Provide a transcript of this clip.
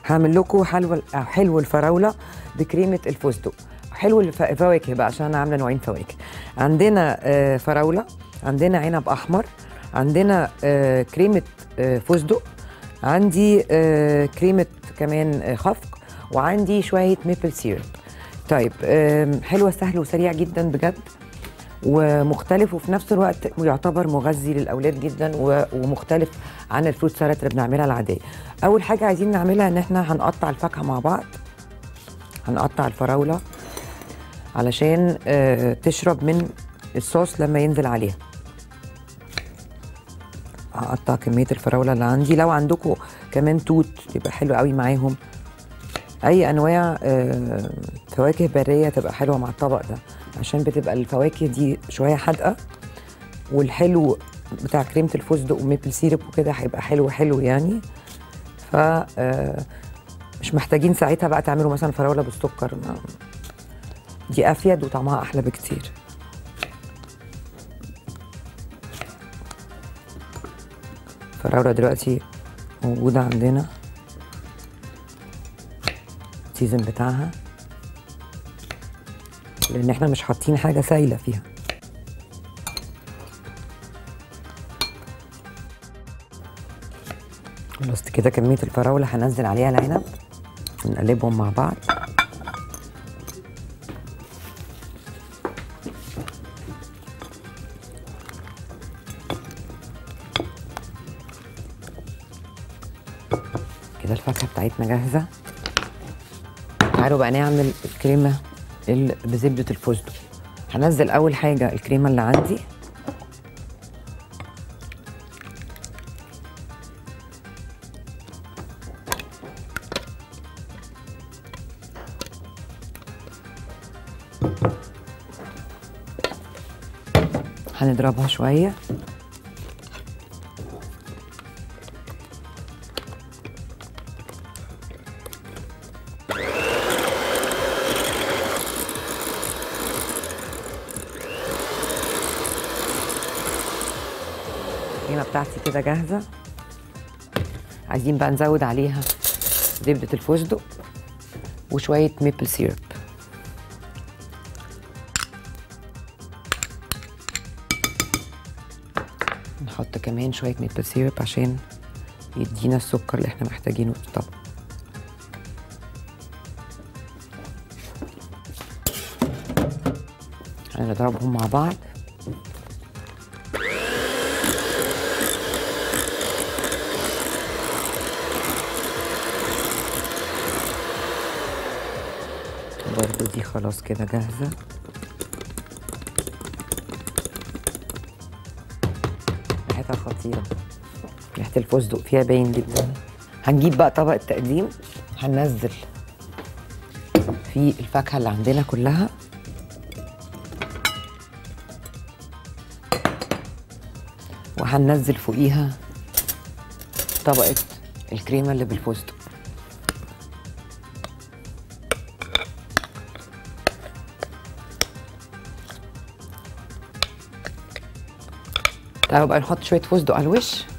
هعمل لكم حلوى حلو الفراوله بكريمه الفستق حلو الفواكه بقى عشان انا عامله نوعين فواكه عندنا آه، فراوله عندنا عنب احمر عندنا آه، كريمه آه، فستق عندي آه، كريمه كمان آه، خفق وعندي شويه ميبل سيرب طيب آم، حلوه سهل وسريع جدا بجد ومختلف وفي نفس الوقت يعتبر مغذي للاولاد جدا و- ومختلف عن الفروت سالاد اللي بنعملها العاديه اول حاجه عايزين نعملها ان احنا هنقطع الفاكهه مع بعض هنقطع الفراوله علشان آه، تشرب من الصوص لما ينزل عليها هقطع كميه الفراوله اللي عندي لو عندكم كمان توت يبقى حلو قوي معاهم اي انواع آه، فواكه بريه تبقى حلوه مع الطبق ده عشان بتبقى الفواكه دي شويه حادقه والحلو بتاع كريمه الفستق وميبل سيرب وكده هيبقى حلو حلو يعني ف آه، مش محتاجين ساعتها بقى تعملوا مثلا فراوله بالسكر ما- دي افيد وطعمها احلى بكتير الفراوله دلوقتي موجوده عندنا السيزن بتاعها لان احنا مش حاطين حاجه سايله فيها خلصت كده كميه الفراوله هنزل عليها العنب ونقلبهم مع بعض كده الفاكهه بتاعتنا جاهزه تعالوا بقى نعمل الكريمه ال- بزبده الفستق هنزل اول حاجه الكريمه اللي عندي هنضربها شويه الكريمه بتاعتي كده جاهزه عايزين بقى نزود عليها زبده الفستق وشويه ميبل سيرب نحط كمان شويه ميبل سيرب عشان يدينا السكر اللي احنا محتاجينه في الطبق هنضربهم مع بعض برضو دي خلاص كده جاهزة ريحتها خطيرة ريحة الفستق فيها باين جدا هنجيب بقى طبق التقديم هننزل فيه الفاكهة اللي عندنا كلها وهننزل فوقيها طبقة الكريمة اللي بالفستق تعالوا بقى نحط شويه فستق على الوش